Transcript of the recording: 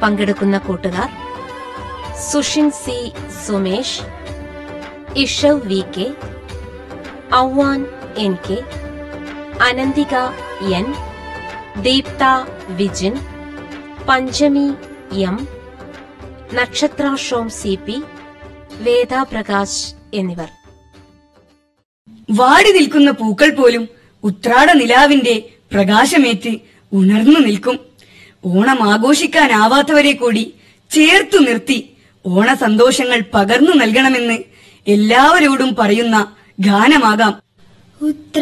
പങ്കെടുക്കുന്ന കൂട്ടുകാർ Sushin C Sumesh Ishav V K Auvan N K Ananthika N Deeptha Vijin Panchami M Nakshatra Shom C P Veda Prakash എന്നിവർ വാടി നിൽക്കുന്ന പൂക്കൾ പോലും ഉത്രാട നിലാവിന്റെ പ്രകാശമേറ്റ് ഉണർന്നു നിൽക്കും ഓണം ആഘോഷിക്കാനാവാത്തവരെ കൂടി ചേർത്തു നിർത്തി ഓണ സന്തോഷങ്ങൾ പകർന്നു നൽകണമെന്ന് എല്ലാവരോടും പറയുന്ന ഗാനമാകാം ഉത്ര